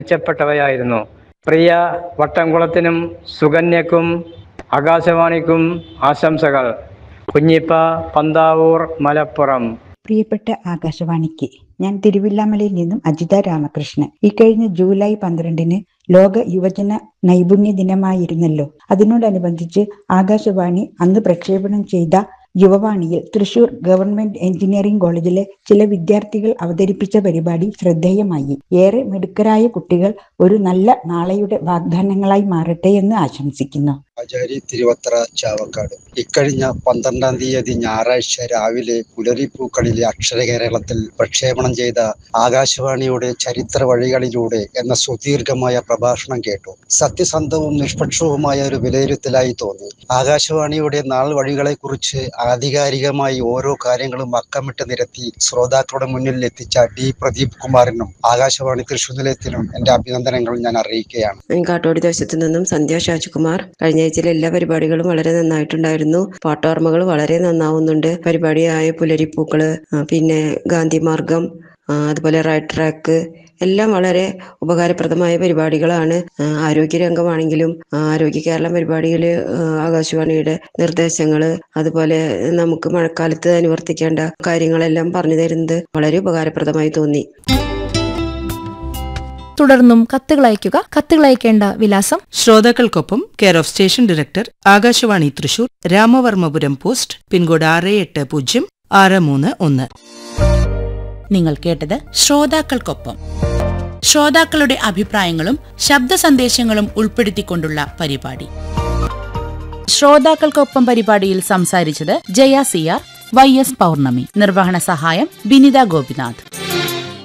മെച്ചപ്പെട്ടവയായിരുന്നു പ്രിയ വട്ടംകുളത്തിനും സുകന്യക്കും ആകാശവാണിക്കും ആശംസകൾ കുഞ്ഞിപ്പ പന്താവൂർ മലപ്പുറം പ്രിയപ്പെട്ട ആകാശവാണിക്ക് ഞാൻ തിരുവില്ലാമലയിൽ നിന്നും അജിത രാമകൃഷ്ണൻ ഇക്കഴിഞ്ഞ ജൂലൈ പന്ത്രണ്ടിന് ലോക യുവജന നൈപുണ്യ ദിനമായിരുന്നല്ലോ അതിനോടനുബന്ധിച്ച് ആകാശവാണി അന്ന് പ്രക്ഷേപണം ചെയ്ത യുവവാണിയിൽ തൃശൂർ ഗവൺമെന്റ് എഞ്ചിനീയറിംഗ് കോളേജിലെ ചില വിദ്യാർത്ഥികൾ അവതരിപ്പിച്ച പരിപാടി ശ്രദ്ധേയമായി ഏറെ മിടുക്കരായ കുട്ടികൾ ഒരു നല്ല നാളെയുടെ വാഗ്ദാനങ്ങളായി മാറട്ടെ എന്ന് ആശംസിക്കുന്നു ആചാരി തിരുവത്ര ചാവക്കാട് ഇക്കഴിഞ്ഞ പന്ത്രണ്ടാം തീയതി ഞായറാഴ്ച രാവിലെ പുലരിപ്പൂക്കളിലെ അക്ഷരകേരളത്തിൽ പ്രക്ഷേപണം ചെയ്ത ആകാശവാണിയുടെ ചരിത്ര വഴികളിലൂടെ എന്ന സുദീർഘമായ പ്രഭാഷണം കേട്ടു സത്യസന്ധവും നിഷ്പക്ഷവുമായ ഒരു വിലയിരുത്തലായി തോന്നി ആകാശവാണിയുടെ നാൾ വഴികളെക്കുറിച്ച് ആധികാരികമായി ഓരോ കാര്യങ്ങളും അക്കമിട്ട് നിരത്തി ശ്രോതാക്കളുടെ മുന്നിൽ എത്തിച്ച ഡി പ്രദീപ് കുമാറിനും ആകാശവാണി തൃശൂർ നിലയത്തിനും എന്റെ അഭിനന്ദനങ്ങൾ ഞാൻ അറിയിക്കുകയാണ് കാട്ടോടി ദേശത്തു നിന്നും സന്ധ്യ ഷാജികുമാർ കഴിഞ്ഞ ആഴ്ചയിലെ എല്ലാ പരിപാടികളും വളരെ നന്നായിട്ടുണ്ടായിരുന്നു പാട്ടോർമ്മകൾ വളരെ നന്നാവുന്നുണ്ട് പരിപാടിയായ പുലരിപ്പൂക്കള് ആ, പിന്നെ ഗാന്ധിമാർഗം ആ, അതുപോലെ റൈറ്റ് ട്രാക്ക് എല്ലാം വളരെ ഉപകാരപ്രദമായ പരിപാടികളാണ് ആ, ആരോഗ്യരംഗമാണെങ്കിലും ആ, ആരോഗ്യ കേരളം പരിപാടിയിൽ ആകാശവാണിയുടെ നിർദ്ദേശങ്ങൾ അതുപോലെ നമുക്ക് മഴക്കാലത്ത് അനുവർത്തിക്കേണ്ട കാര്യങ്ങളെല്ലാം പറഞ്ഞു തരുന്നത് വളരെ ഉപകാരപ്രദമായി തോന്നി തുടർന്നും കത്തുകൾ അയയ്ക്കുക കത്തുകൾ അയക്കേണ്ട വിലാസം ശ്രോതാക്കൾക്കൊപ്പം care of station director Akashvani Thrissur Ramavarmapuram post pincode ആറ് എട്ട് പൂജ്യം ആറ് മൂന്ന് ഒന്ന് നിങ്ങൾ കേട്ടത് ശ്രോതാക്കൾക്കൊപ്പം ശ്രോതാക്കളുടെ അഭിപ്രായങ്ങളും ശബ്ദ സന്ദേശങ്ങളും ഉൾപ്പെടുത്തിക്കൊണ്ടുള്ള പരിപാടി ശ്രോതാക്കൾക്കൊപ്പം പരിപാടിയിൽ സംസാരിച്ചത് ജയ സിയാർ വൈ എസ് പൗർണമി നിർവഹണ സഹായം ബിനിത ഗോപിനാഥ്